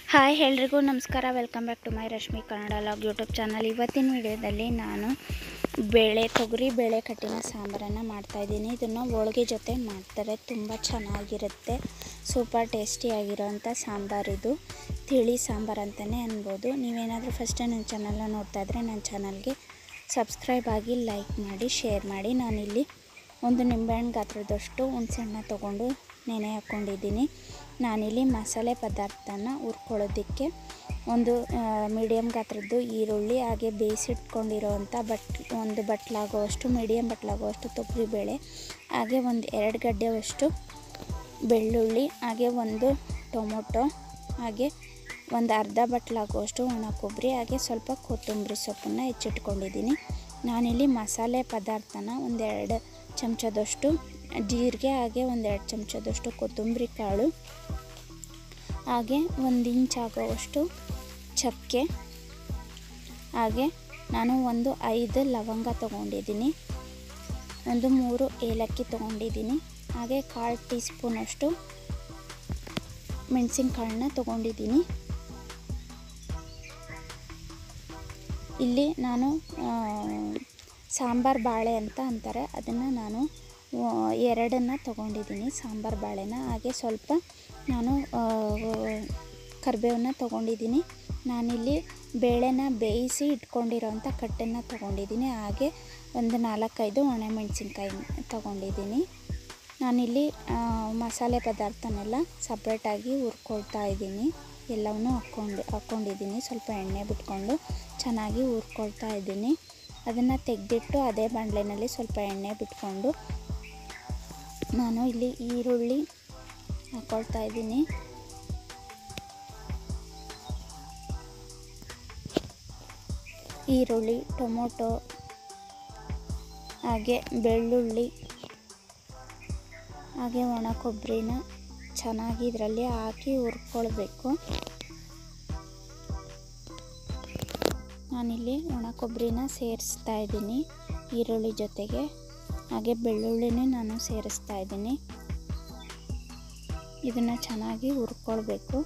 hi ಎಲ್ರಿಗೂ ನಮಸ್ಕಾರ welcome back to my Rashmi Kannada vlog YouTube channel ಇವತ್ತಿನ ವಿಡಿಯೋದಲ್ಲಿ ನಾನು ಬೇಳೆ ತೊಗರಿ ಬೇಳೆ ಕಟ್ಟಿನ ಸಾಂಬಾರನ್ನು ಮಾಡ್ತಾಯಿದ್ದೀನಿ ಇದನ್ನು ಹೋಳ್ಗೆ ಜೊತೆ ಮಾಡ್ತಾರೆ ತುಂಬ ಚೆನ್ನಾಗಿರುತ್ತೆ ಸೂಪರ್ ಟೇಸ್ಟಿಯಾಗಿರೋವಂಥ ಸಾಂಬಾರಿದು ತಿಳಿ ಸಾಂಬಾರು ಅಂತಲೇ ಅನ್ಬೋದು ನೀವೇನಾದರೂ ಫಸ್ಟ್ ನನ್ನ ಚಾನಲ್ನ ನೋಡ್ತಾ ಇದ್ದರೆ ನನ್ನ ಚಾನಲ್ಗೆ ಸಬ್ಸ್ಕ್ರೈಬ್ ಆಗಿ ಲೈಕ್ ಮಾಡಿ ಶೇರ್ ಮಾಡಿ ನಾನಿಲ್ಲಿ ಒಂದು ನಿಂಬೆಹಣ್ಣು ಗಾತ್ರದಷ್ಟು ಹುಣಸೆಹಣ್ಣ ತೊಗೊಂಡು ನೆನೆ ಹಾಕ್ಕೊಂಡಿದ್ದೀನಿ ನಾನಿಲ್ಲಿ ಮಸಾಲೆ ಪದಾರ್ಥನ ಹುರ್ಕೊಳ್ಳೋದಕ್ಕೆ ಒಂದು ಮೀಡಿಯಮ್ ಗಾತ್ರದ್ದು ಈರುಳ್ಳಿ ಹಾಗೆ ಬೇಯಿಸಿಟ್ಕೊಂಡಿರೋವಂಥ ಬಟ್ ಒಂದು ಬಟ್ಲಾಗುವಷ್ಟು ಮೀಡಿಯಮ್ ಬಟ್ಲಾಗುವಷ್ಟು ತೊಗರಿಬೇಳೆ ಹಾಗೆ ಒಂದು ಎರಡು ಗಡ್ಡೆವಷ್ಟು ಬೆಳ್ಳುಳ್ಳಿ ಹಾಗೆ ಒಂದು ಟೊಮೊಟೊ ಹಾಗೆ ಒಂದು ಅರ್ಧ ಬಟ್ಲಾಗುವಷ್ಟು ಒಣ ಕೊಬ್ಬರಿ ಹಾಗೆ ಸ್ವಲ್ಪ ಕೊತ್ತಂಬರಿ ಸೊಪ್ಪನ್ನು ಹೆಚ್ಚಿಟ್ಕೊಂಡಿದ್ದೀನಿ ನಾನಿಲ್ಲಿ ಮಸಾಲೆ ಪದಾರ್ಥನ ಒಂದೆರಡು ಚಮಚದಷ್ಟು ಜೀರಿಗೆ ಹಾಗೆ ಒಂದೆರಡು ಚಮಚದಷ್ಟು ಕೊತ್ತಂಬರಿ ಕಾಳು ಹಾಗೆ ಒಂದು ಇಂಚ್ ಆಗೋವಷ್ಟು ಚಕ್ಕೆ ಹಾಗೆ ನಾನು ಒಂದು ಐದು ಲವಂಗ ತೊಗೊಂಡಿದ್ದೀನಿ ಒಂದು ಮೂರು ಏಲಕ್ಕಿ ತೊಗೊಂಡಿದ್ದೀನಿ ಹಾಗೆ ಕಾಲು ಟೀ ಸ್ಪೂನಷ್ಟು ಮೆಣಸಿನ್ಕಾಳನ್ನ ತೊಗೊಂಡಿದ್ದೀನಿ ಇಲ್ಲಿ ನಾನು ಸಾಂಬಾರು ಬಾಳೆ ಅಂತ ಅಂತಾರೆ ಅದನ್ನು ನಾನು ಎರಡನ್ನು ತೊಗೊಂಡಿದ್ದೀನಿ ಸಾಂಬಾರು ಬಾಳೆನ ಹಾಗೆ ಸ್ವಲ್ಪ ನಾನು ಕರಿಬೇವನ್ನ ತೊಗೊಂಡಿದ್ದೀನಿ ನಾನಿಲ್ಲಿ ಬೇಳೆನ ಬೇಯಿಸಿ ಇಟ್ಕೊಂಡಿರೋವಂಥ ಕಟ್ಟನ್ನು ತೊಗೊಂಡಿದ್ದೀನಿ ಹಾಗೆ ಒಂದು ನಾಲ್ಕೈದು ಒಣಮೆಣಸಿನ್ಕಾಯಿ ತೊಗೊಂಡಿದ್ದೀನಿ ನಾನಿಲ್ಲಿ ಮಸಾಲೆ ಪದಾರ್ಥನೆಲ್ಲ ಸಪ್ರೇಟಾಗಿ ಹುರ್ಕೊಳ್ತಾ ಇದ್ದೀನಿ ಎಲ್ಲವನ್ನೂ ಹಾಕ್ಕೊಂಡು ಹಾಕ್ಕೊಂಡಿದ್ದೀನಿ ಸ್ವಲ್ಪ ಎಣ್ಣೆ ಬಿಟ್ಕೊಂಡು ಚೆನ್ನಾಗಿ ಹುರ್ಕೊಳ್ತಾ ಇದ್ದೀನಿ ಅದನ್ನು ತೆಗೆದಿಟ್ಟು ಅದೇ ಬಾಣಲೆನಲ್ಲಿ ಸ್ವಲ್ಪ ಎಣ್ಣೆ ಬಿಟ್ಕೊಂಡು ನಾನು ಇಲ್ಲಿ ಈರುಳ್ಳಿ ಹಾಕ್ಕೊಳ್ತಾ ಇದ್ದೀನಿ ಈರುಳ್ಳಿ ಟೊಮೊಟೊ ಹಾಗೆ ಬೆಳ್ಳುಳ್ಳಿ ಹಾಗೆ ಒಣ ಕೊಬ್ಬರಿನ ಚೆನ್ನಾಗಿ ಇದರಲ್ಲಿ ಹಾಕಿ ಹುರ್ಕೊಳ್ಬೇಕು ನಾನಿಲ್ಲಿ ಒಣ ಕೊಬ್ಬರಿನ ಸೇರಿಸ್ತಾ ಇದ್ದೀನಿ ಈರುಳ್ಳಿ ಜೊತೆಗೆ ಹಾಗೆ ಬೆಳ್ಳುಳ್ಳಿನೇ ನಾನು ಸೇರಿಸ್ತಾ ಇದ್ದೀನಿ ಇದನ್ನು ಚೆನ್ನಾಗಿ ಹುರ್ಕೊಳ್ಬೇಕು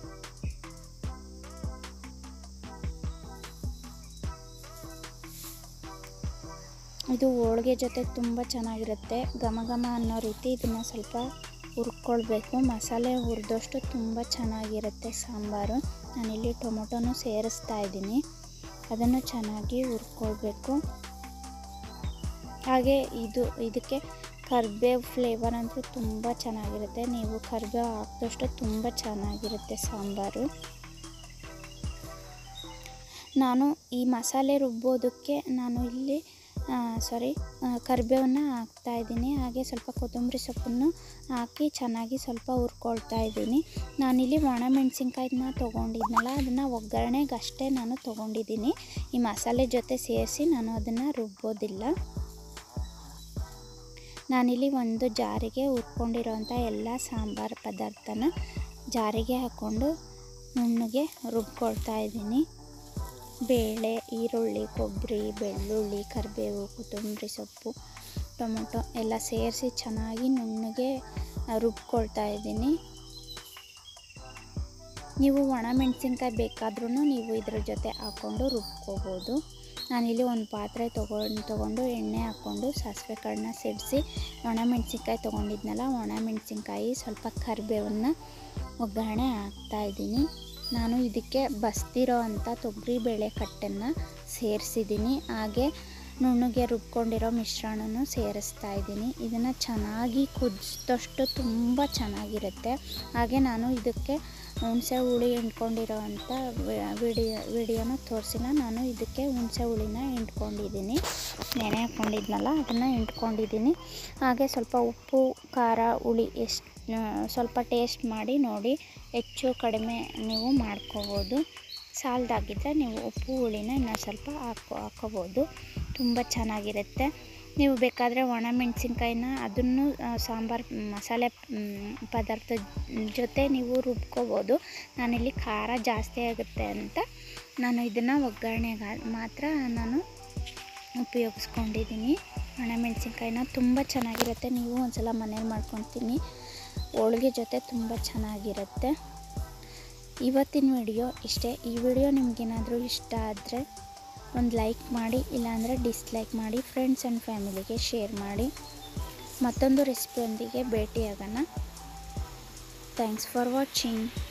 ಇದು ಹೋಳ್ಗೆ ಜೊತೆ ತುಂಬ ಚೆನ್ನಾಗಿರುತ್ತೆ ಘಮ ಘಮ ಅನ್ನೋ ರೀತಿ ಇದನ್ನು ಸ್ವಲ್ಪ ಹುರ್ಕೊಳ್ಬೇಕು ಮಸಾಲೆ ಹುರಿದಷ್ಟು ತುಂಬ ಚೆನ್ನಾಗಿರುತ್ತೆ ಸಾಂಬಾರು ನಾನಿಲ್ಲಿ ಟೊಮೊಟೊನೂ ಸೇರಿಸ್ತಾ ಇದ್ದೀನಿ ಅದನ್ನು ಚೆನ್ನಾಗಿ ಹುರ್ಕೊಳ್ಬೇಕು ಹಾಗೆ ಇದು ಇದಕ್ಕೆ ಕರಿಬೇವು ಫ್ಲೇವರ್ ಅಂತೂ ತುಂಬ ಚೆನ್ನಾಗಿರುತ್ತೆ ನೀವು ಕರಿಬೇವು ಹಾಕಿದಷ್ಟು ತುಂಬ ಚೆನ್ನಾಗಿರುತ್ತೆ ಸಾಂಬಾರು ನಾನು ಈ ಮಸಾಲೆ ರುಬ್ಬೋದಕ್ಕೆ ನಾನು ಇಲ್ಲಿ ಸಾರಿ ಕರಿಬೇವನ್ನ ಹಾಕ್ತಾ ಇದ್ದೀನಿ ಹಾಗೆ ಸ್ವಲ್ಪ ಕೊತ್ತಂಬರಿ ಸೊಪ್ಪನ್ನು ಹಾಕಿ ಚೆನ್ನಾಗಿ ಸ್ವಲ್ಪ ಹುರ್ಕೊಳ್ತಾ ಇದ್ದೀನಿ ನಾನಿಲ್ಲಿ ಒಣಮೆಣ್ಸಿನ್ಕಾಯಿನ ತೊಗೊಂಡಿದ್ನಲ್ಲ ಅದನ್ನು ಒಗ್ಗರಣೆಗೆ ಅಷ್ಟೇ ನಾನು ತೊಗೊಂಡಿದ್ದೀನಿ ಈ ಮಸಾಲೆ ಜೊತೆ ಸೇರಿಸಿ ನಾನು ಅದನ್ನು ರುಬ್ಬೋದಿಲ್ಲ ನಾನಿಲ್ಲಿ ಒಂದು ಜಾರಿಗೆ ಹುರ್ಕೊಂಡಿರೋಂಥ ಎಲ್ಲ ಸಾಂಬಾರು ಪದಾರ್ಥನ ಜಾರಿಗೆ ಹಾಕ್ಕೊಂಡು ನುಣ್ಣಗೆ ರುಬ್ಕೊಳ್ತಾ ಇದ್ದೀನಿ ಬೇಳೆ ಈರುಳ್ಳಿ ಕೊಬ್ಬರಿ ಬೆಳ್ಳುಳ್ಳಿ ಕರಿಬೇವು ಕೊತ್ತಂಬರಿ ಸೊಪ್ಪು ಟೊಮೊಟೊ ಎಲ್ಲ ಸೇರಿಸಿ ಚೆನ್ನಾಗಿ ನುಣ್ಣಗೆ ರುಬ್ಕೊಳ್ತಾ ಇದ್ದೀನಿ ನೀವು ಒಣ ಮೆಣಸಿನ್ಕಾಯಿ ಬೇಕಾದ್ರೂ ನೀವು ಇದ್ರ ಜೊತೆ ಹಾಕ್ಕೊಂಡು ರುಬ್ಕೋಬೋದು ನಾನಿಲ್ಲಿ ಒಂದು ಪಾತ್ರೆ ತೊಗೊಂಡು ತೊಗೊಂಡು ಎಣ್ಣೆ ಹಾಕ್ಕೊಂಡು ಸಾಸಿವೆ ಕಾಳನ್ನ ಸಿಡಿಸಿ ಒಣ ಮೆಣಸಿನ್ಕಾಯಿ ತೊಗೊಂಡಿದ್ನಲ್ಲ ಒಣ ಮೆಣಸಿನ್ಕಾಯಿ ಸ್ವಲ್ಪ ಕರಿಬೇವನ್ನ ಒಗ್ಗರಣೆ ಹಾಕ್ತಾಯಿದ್ದೀನಿ ನಾನು ಇದಕ್ಕೆ ಬಸ್ತಿರೋ ಅಂಥ ತೊಗರಿ ಬೇಳೆ ಕಟ್ಟನ್ನು ಸೇರಿಸಿದ್ದೀನಿ ಹಾಗೆ ನುಣ್ಣಗೆ ರುಬ್ಕೊಂಡಿರೋ ಮಿಶ್ರಣನೂ ಸೇರಿಸ್ತಾ ಇದ್ದೀನಿ ಇದನ್ನು ಚೆನ್ನಾಗಿ ಕುದಿಸಿದಷ್ಟು ತುಂಬ ಚೆನ್ನಾಗಿರುತ್ತೆ ಹಾಗೆ ನಾನು ಇದಕ್ಕೆ ಹುಣಸೆ ಹುಳಿ ಹಿಂಡ್ಕೊಂಡಿರೋ ಅಂಥ ವಿಡಿಯೋ ವಿಡಿಯೋನ ತೋರಿಸಿಲ್ಲ ನಾನು ಇದಕ್ಕೆ ಹುಣಸೆ ಹುಳಿನ ಹಿಂಡ್ಕೊಂಡಿದ್ದೀನಿ ನೆನೆ ಹಾಕ್ಕೊಂಡಿದ್ನಲ್ಲ ಅದನ್ನು ಹಿಂಡ್ಕೊಂಡಿದ್ದೀನಿ ಹಾಗೆ ಸ್ವಲ್ಪ ಉಪ್ಪು ಖಾರ ಹುಳಿ ಎಷ್ಟು ಸ್ವಲ್ಪ ಟೇಸ್ಟ್ ಮಾಡಿ ನೋಡಿ ಹೆಚ್ಚು ಕಡಿಮೆ ನೀವು ಮಾಡ್ಕೋಬೋದು ಸಾಲದಾಗಿದ್ದರೆ ನೀವು ಉಪ್ಪು ಹುಳಿನ ಇನ್ನೂ ಸ್ವಲ್ಪ ಹಾಕೋ ಹಾಕೋಬೋದು ತುಂಬ ಚೆನ್ನಾಗಿರುತ್ತೆ ನೀವು ಬೇಕಾದರೆ ಒಣ ಮೆಣಸಿನ್ಕಾಯಿನ ಅದನ್ನು ಸಾಂಬಾರು ಮಸಾಲೆ ಪದಾರ್ಥದ ಜೊತೆ ನೀವು ರುಬ್ಕೋಬೋದು ನಾನಿಲ್ಲಿ ಖಾರ ಜಾಸ್ತಿ ಆಗುತ್ತೆ ಅಂತ ನಾನು ಇದನ್ನು ಒಗ್ಗರಣೆಗೆ ಮಾತ್ರ ನಾನು ಉಪಯೋಗಿಸ್ಕೊಂಡಿದ್ದೀನಿ ಒಣಮೆಣಸಿನ್ಕಾಯಿನ ತುಂಬ ಚೆನ್ನಾಗಿರುತ್ತೆ ನೀವು ಒಂದ್ಸಲ ಮನೇಲಿ ಮಾಡ್ಕೊತೀನಿ ಹೋಳ್ಗೆ ಜೊತೆ ತುಂಬ ಚೆನ್ನಾಗಿರುತ್ತೆ ಇವತ್ತಿನ ವಿಡಿಯೋ ಇಷ್ಟೇ ಈ ವಿಡಿಯೋ ನಿಮಗೇನಾದರೂ ಇಷ್ಟ ಆದರೆ ಒಂದು ಲೈಕ್ ಮಾಡಿ ಇಲ್ಲಾಂದರೆ ಡಿಸ್ಲೈಕ್ ಮಾಡಿ ಫ್ರೆಂಡ್ಸ್ ಆ್ಯಂಡ್ ಫ್ಯಾಮಿಲಿಗೆ ಶೇರ್ ಮಾಡಿ ಮತ್ತೊಂದು ರೆಸಿಪಿಯೊಂದಿಗೆ ಭೇಟಿಯಾಗೋಣ ಥ್ಯಾಂಕ್ಸ್ ಫಾರ್ ವಾಚಿಂಗ್